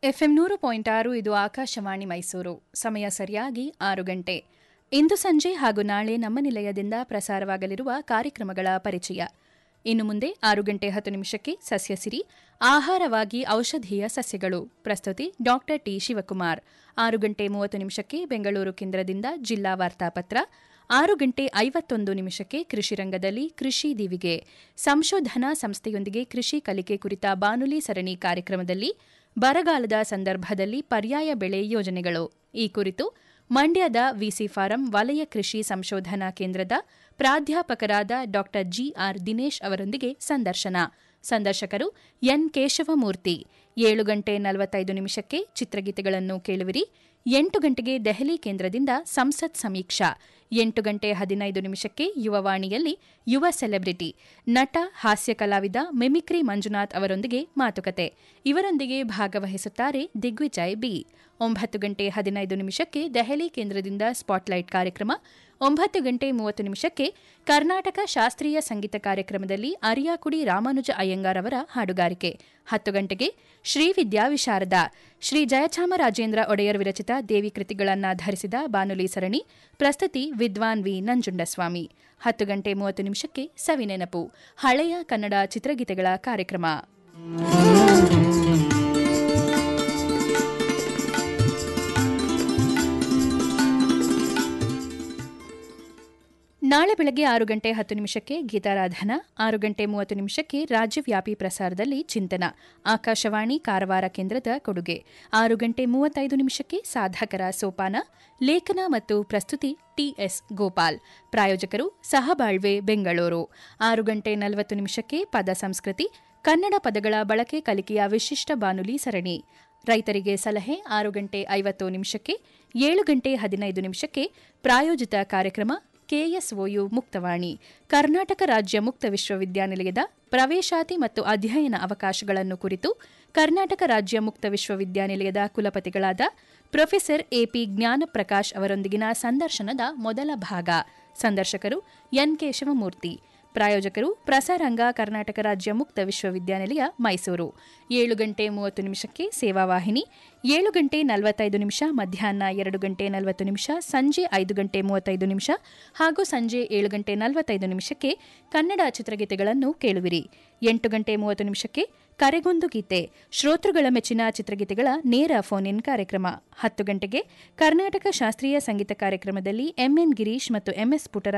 FM ನೂರು point ಆರು ಇದು ಆಕಾಶವಾಣಿ ಮೈಸೂರು ಸಮಯ ಸರಿಯಾಗಿ ಆರು ಗಂಟೆ ಇಂದು ಸಂಜೆ ಹಾಗೂ ನಾಳೆ ನಮ್ಮ ನಿಲಯದಿಂದ ಪ್ರಸಾರವಾಗಲಿರುವ ಕಾರ್ಯಕ್ರಮಗಳ ಪರಿಚಯ ಇನ್ನು ಮುಂದೆ ಆರು ಗಂಟೆ ಹತ್ತು ನಿಮಿಷಕ್ಕೆ ಸಸ್ಯಸಿರಿ ಆಹಾರವಾಗಿ ಔಷಧೀಯ ಸಸ್ಯಗಳು ಪ್ರಸ್ತುತಿ ಡಾಕ್ಟರ್ ಟಿ ಶಿವಕುಮಾರ್ ಆರು ಗಂಟೆ ಮೂವತ್ತು ನಿಮಿಷಕ್ಕೆ ಬೆಂಗಳೂರು ಕೇಂದ್ರದಿಂದ ಜಿಲ್ಲಾ ವಾರ್ತಾಪತ್ರ ಆರು ಗಂಟೆ ಐವತ್ತೊಂದು ನಿಮಿಷಕ್ಕೆ ಕೃಷಿ ರಂಗದಲ್ಲಿ ಕೃಷಿ ದಿವಿಗೆ ಸಂಶೋಧನಾ ಸಂಸ್ಥೆಯೊಂದಿಗೆ ಕೃಷಿ ಕಲಿಕೆ ಕುರಿತ ಬಾನುಲಿ ಸರಣಿ ಕಾರ್ಯಕ್ರಮದಲ್ಲಿ ಬರಗಾಲದ ಸಂದರ್ಭದಲ್ಲಿ ಪರ್ಯಾಯ ಬೆಳೆ ಯೋಜನೆಗಳು ಈ ಕುರಿತು ಮಂಡ್ಯದ ವಿಸಿ ಫಾರಂ ವಲಯ ಕೃಷಿ ಸಂಶೋಧನಾ ಕೇಂದ್ರದ ಪ್ರಾಧ್ಯಾಪಕರಾದ ಡಾ ಜಿಆರ್ ದಿನೇಶ್ ಅವರೊಂದಿಗೆ ಸಂದರ್ಶನ ಸಂದರ್ಶಕರು ಎನ್ ಕೇಶವಮೂರ್ತಿ ಏಳು ಗಂಟೆ ನಲವತ್ತೈದು ನಿಮಿಷಕ್ಕೆ ಚಿತ್ರಗೀತೆಗಳನ್ನು ಕೇಳುವಿರಿ ಎಂಟು ಗಂಟೆಗೆ ದೆಹಲಿ ಕೇಂದ್ರದಿಂದ ಸಂಸತ್ ಸಮೀಕ್ಷಾ ಎಂಟು ಗಂಟೆ ಹದಿನೈದು ನಿಮಿಷಕ್ಕೆ ಯುವವಾಣಿಯಲ್ಲಿ ಯುವ ಸೆಲೆಬ್ರಿಟಿ ನಟ ಹಾಸ್ಯ ಕಲಾವಿದ ಮಿಮಿಕ್ರಿ ಮಂಜುನಾಥ್ ಅವರೊಂದಿಗೆ ಮಾತುಕತೆ ಇವರೊಂದಿಗೆ ಭಾಗವಹಿಸುತ್ತಾರೆ ದಿಗ್ವಿಜಯ್ ಬಿ ಒಂಬತ್ತು ಗಂಟೆ ಹದಿನೈದು ನಿಮಿಷಕ್ಕೆ ದೆಹಲಿ ಕೇಂದ್ರದಿಂದ ಸ್ಪಾಟ್ಲೈಟ್ ಕಾರ್ಯಕ್ರಮ ಒಂಬತ್ತು ಗಂಟೆ ಮೂವತ್ತು ನಿಮಿಷಕ್ಕೆ ಕರ್ನಾಟಕ ಶಾಸ್ತ್ರೀಯ ಸಂಗೀತ ಕಾರ್ಯಕ್ರಮದಲ್ಲಿ ಅರಿಯಾಕುಡಿ ರಾಮಾನುಜ ಅಯ್ಯಂಗಾರ್ ಅವರ ಹಾಡುಗಾರಿಕೆ ಹತ್ತು ಗಂಟೆಗೆ ಶ್ರೀ ವಿದ್ಯಾವಿಶಾರದ ಶ್ರೀ ಜಯಚಾಮರಾಜೇಂದ್ರ ಒಡೆಯರ್ ವಿರಚಿತ ದೇವಿ ಕೃತಿಗಳನ್ನಾಧರಿಸಿದ ಬಾನುಲಿ ಸರಣಿ ಪ್ರಸ್ತುತಿ ವಿದ್ವಾನ್ ವಿ ನಂಜುಂಡಸ್ವಾಮಿ ಹತ್ತು ಗಂಟೆ ಮೂವತ್ತು ನಿಮಿಷಕ್ಕೆ ಸವಿನೆನಪು ಹಳೆಯ ಕನ್ನಡ ಚಿತ್ರಗೀತೆಗಳ ಕಾರ್ಯಕ್ರಮ ನಾಳೆ ಬೆಳಗ್ಗೆ ಆರು ಗಂಟೆ ಹತ್ತು ನಿಮಿಷಕ್ಕೆ ಗೀತಾರಾಧನಾ ಆರು ಗಂಟೆ ಮೂವತ್ತು ನಿಮಿಷಕ್ಕೆ ರಾಜ್ಯವ್ಯಾಪಿ ಪ್ರಸಾರದಲ್ಲಿ ಚಿಂತನ ಆಕಾಶವಾಣಿ ಕಾರವಾರ ಕೇಂದ್ರದ ಕೊಡುಗೆ ಆರು ಗಂಟೆ ಮೂವತ್ತೈದು ನಿಮಿಷಕ್ಕೆ ಸಾಧಕರ ಸೋಪಾನ ಲೇಖನ ಮತ್ತು ಪ್ರಸ್ತುತಿ ಟಿಎಸ್ ಗೋಪಾಲ್ ಪ್ರಾಯೋಜಕರು ಸಹಬಾಳ್ವೆ ಬೆಂಗಳೂರು ಆರು ಗಂಟೆ ನಲವತ್ತು ನಿಮಿಷಕ್ಕೆ ಪದ ಸಂಸ್ಕೃತಿ ಕನ್ನಡ ಪದಗಳ ಬಳಕೆ ಕಲಿಕೆಯ ವಿಶಿಷ್ಟ ಬಾನುಲಿ ಸರಣಿ ರೈತರಿಗೆ ಸಲಹೆ ಆರು ಗಂಟೆ ಐವತ್ತು ನಿಮಿಷಕ್ಕೆ ಏಳು ಗಂಟೆ ಹದಿನೈದು ನಿಮಿಷಕ್ಕೆ ಪ್ರಾಯೋಜಿತ ಕಾರ್ಯಕ್ರಮ ಕೆಎಸ್ಒಯು ಮುಕ್ತವಾಣಿ ಕರ್ನಾಟಕ ರಾಜ್ಯ ಮುಕ್ತ ವಿಶ್ವವಿದ್ಯಾನಿಲಯದ ಪ್ರವೇಶಾತಿ ಮತ್ತು ಅಧ್ಯಯನ ಅವಕಾಶಗಳನ್ನು ಕುರಿತು ಕರ್ನಾಟಕ ರಾಜ್ಯ ಮುಕ್ತ ವಿಶ್ವವಿದ್ಯಾನಿಲಯದ ಕುಲಪತಿಗಳಾದ ಪ್ರೊಫೆಸರ್ ಎಪಿ ಜ್ಞಾನಪ್ರಕಾಶ್ ಅವರೊಂದಿಗಿನ ಸಂದರ್ಶನದ ಮೊದಲ ಭಾಗ ಸಂದರ್ಶಕರು ಎನ್ ಕೇಶವಮೂರ್ತಿ ಪ್ರಾಯೋಜಕರು ಪ್ರಸಾರಂಗ ಕರ್ನಾಟಕ ರಾಜ್ಯ ಮುಕ್ತ ವಿಶ್ವವಿದ್ಯಾನಿಲಯ ಮೈಸೂರು ಏಳು ಗಂಟೆ ಮೂವತ್ತು ನಿಮಿಷಕ್ಕೆ ಸೇವಾವಾಹಿನಿ ಏಳು ಗಂಟೆ ನಲವತ್ತೈದು ನಿಮಿಷ ಮಧ್ಯಾಹ್ನ ಎರಡು ಗಂಟೆ ನಲವತ್ತು ನಿಮಿಷ ಸಂಜೆ ಐದು ಗಂಟೆ ಮೂವತ್ತೈದು ನಿಮಿಷ ಹಾಗೂ ಸಂಜೆ ಏಳು ಗಂಟೆ ನಲವತ್ತೈದು ನಿಮಿಷಕ್ಕೆ ಕನ್ನಡ ಚಿತ್ರಗೀತೆಗಳನ್ನು ಕೇಳುವಿರಿ ಎಂಟು ಗಂಟೆ ಮೂವತ್ತು ನಿಮಿಷಕ್ಕೆ ಕರೆಗೊಂದು ಗೀತೆ ಶ್ರೋತೃಗಳ ಮೆಚ್ಚಿನ ಚಿತ್ರಗೀತೆಗಳ ನೇರ ಫೋನ್ ಇನ್ ಕಾರ್ಯಕ್ರಮ ಹತ್ತು ಗಂಟೆಗೆ ಕರ್ನಾಟಕ ಶಾಸ್ತ್ರೀಯ ಸಂಗೀತ ಕಾರ್ಯಕ್ರಮದಲ್ಲಿ ಎಂಎನ್ ಗಿರೀಶ್ ಮತ್ತು ಎಂಎಸ್ ಪುಟರ